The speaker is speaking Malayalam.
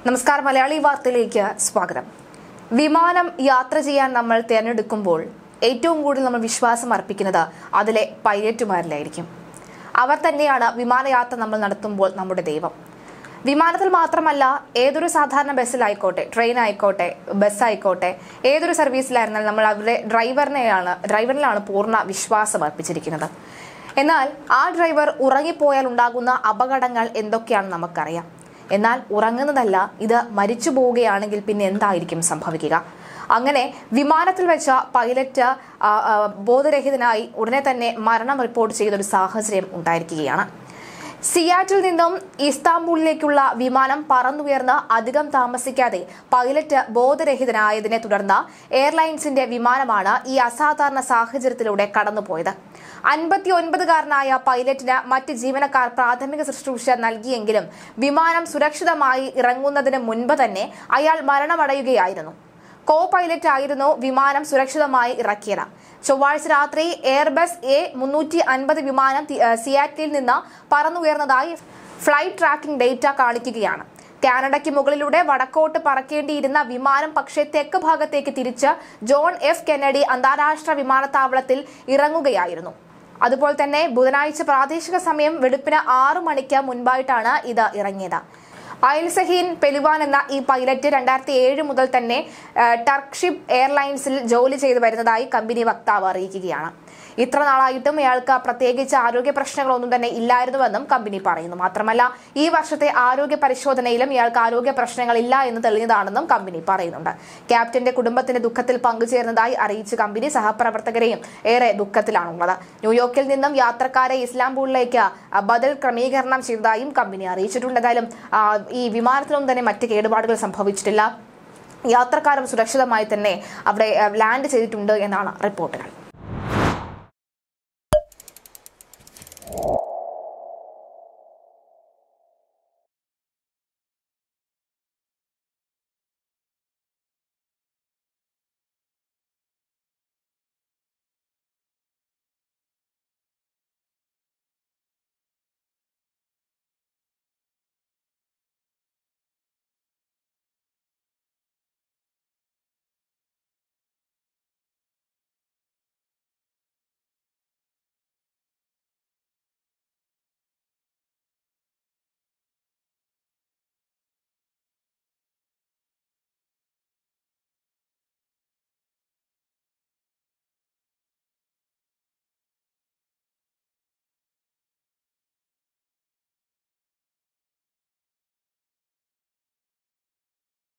നമസ്കാരം മലയാളി വാർത്തയിലേക്ക് സ്വാഗതം വിമാനം യാത്ര ചെയ്യാൻ നമ്മൾ തിരഞ്ഞെടുക്കുമ്പോൾ ഏറ്റവും കൂടുതൽ നമ്മൾ വിശ്വാസം അർപ്പിക്കുന്നത് അതിലെ പൈലറ്റുമാരിലായിരിക്കും അവർ തന്നെയാണ് വിമാനയാത്ര നമ്മൾ നടത്തുമ്പോൾ നമ്മുടെ ദൈവം വിമാനത്തിൽ മാത്രമല്ല ഏതൊരു സാധാരണ ബസ്സിലായിക്കോട്ടെ ട്രെയിൻ ആയിക്കോട്ടെ ബസ് ആയിക്കോട്ടെ ഏതൊരു സർവീസിലായിരുന്നാലും നമ്മൾ അവരുടെ ഡ്രൈവറിനെയാണ് ഡ്രൈവറിലാണ് പൂർണ്ണ വിശ്വാസം അർപ്പിച്ചിരിക്കുന്നത് എന്നാൽ ആ ഡ്രൈവർ ഉറങ്ങിപ്പോയാൽ ഉണ്ടാകുന്ന അപകടങ്ങൾ എന്തൊക്കെയാണെന്ന് നമുക്കറിയാം എന്നാൽ ഉറങ്ങുന്നതല്ല ഇത് മരിച്ചു പോവുകയാണെങ്കിൽ പിന്നെ എന്തായിരിക്കും സംഭവിക്കുക അങ്ങനെ വിമാനത്തിൽ വെച്ച പൈലറ്റ് ആ, ആ, ബോധരഹിതനായി ഉടനെ തന്നെ മരണം റിപ്പോർട്ട് ചെയ്തൊരു സാഹചര്യം ഉണ്ടായിരിക്കുകയാണ് സിയാറ്റിൽ നിന്നും ഇസ്താംബൂളിലേക്കുള്ള വിമാനം പറന്നുയർന്ന് അധികം താമസിക്കാതെ പൈലറ്റ് ബോധരഹിതനായതിനെ തുടർന്ന് എയർലൈൻസിന്റെ വിമാനമാണ് ഈ അസാധാരണ സാഹചര്യത്തിലൂടെ കടന്നുപോയത് അൻപത്തി ഒൻപതുകാരനായ പൈലറ്റിന് മറ്റ് ജീവനക്കാർ പ്രാഥമിക ശുശ്രൂഷ നൽകിയെങ്കിലും വിമാനം സുരക്ഷിതമായി ഇറങ്ങുന്നതിന് മുൻപ് തന്നെ അയാൾ മരണമടയുകയായിരുന്നു കോ പൈലറ്റ് ആയിരുന്നു വിമാനം സുരക്ഷിതമായി ഇറക്കിയത് ചൊവ്വാഴ്ച രാത്രി എയർബസ് എ മുന്നൂറ്റി അൻപത് വിമാനം തി- ഏഹ് സിയാറ്റിൽ നിന്ന് പറന്നുയർന്നതായി ഫ്ലൈറ്റ് ട്രാക്കിംഗ് ഡേറ്റ കാണിക്കുകയാണ് കാനഡയ്ക്ക് മുകളിലൂടെ വടക്കോട്ട് പറക്കേണ്ടിയിരുന്ന വിമാനം പക്ഷേ തെക്ക് ഭാഗത്തേക്ക് തിരിച്ച് ജോൺ എഫ് കെന്നഡി അന്താരാഷ്ട്ര വിമാനത്താവളത്തിൽ ഇറങ്ങുകയായിരുന്നു അതുപോലെ തന്നെ ബുധനാഴ്ച പ്രാദേശിക സമയം വെളുപ്പിന് ആറു മണിക്ക് മുൻപായിട്ടാണ് ഇത് ഇറങ്ങിയത് അയൽസഹീൻ പെലുവാൻ എന്ന ഈ പൈലറ്റ് രണ്ടായിരത്തി ഏഴ് മുതൽ തന്നെ ആ, ടർക്ഷിപ്പ് എയർലൈൻസിൽ ജോലി ചെയ്തു വരുന്നതായി കമ്പനി വക്താവ് അറിയിക്കുകയാണ് ഇത്ര നാളായിട്ടും ഇയാൾക്ക് പ്രത്യേകിച്ച് ആരോഗ്യ പ്രശ്നങ്ങളൊന്നും തന്നെ ഇല്ലായിരുന്നുവെന്നും കമ്പനി പറയുന്നു മാത്രമല്ല ഈ വർഷത്തെ ആരോഗ്യ പരിശോധനയിലും ഇയാൾക്ക് ആരോഗ്യ പ്രശ്നങ്ങളില്ല എന്ന് തെളിഞ്ഞതാണെന്നും കമ്പനി പറയുന്നുണ്ട് ക്യാപ്റ്റന്റെ കുടുംബത്തിന്റെ ദുഃഖത്തിൽ പങ്കുചേർന്നതായി അറിയിച്ച കമ്പനി സഹപ്രവർത്തകരെയും ഏറെ ദുഃഖത്തിലാണുള്ളത് ന്യൂയോർക്കിൽ നിന്നും യാത്രക്കാരെ ഇസ്ലാംബൂളിലേക്ക് ആ, ബദൽ ക്രമീകരണം ചെയ്തതായും കമ്പനി അറിയിച്ചിട്ടുണ്ട് എന്തായാലും ആ, ഈ വിമാനത്തിലൊന്നും തന്നെ മറ്റ് കേടുപാടുകൾ സംഭവിച്ചിട്ടില്ല യാത്രക്കാരും സുരക്ഷിതമായി തന്നെ അവിടെ ആ, ലാൻഡ് ചെയ്തിട്ടുണ്ട് എന്നാണ് റിപ്പോർട്ടുകൾ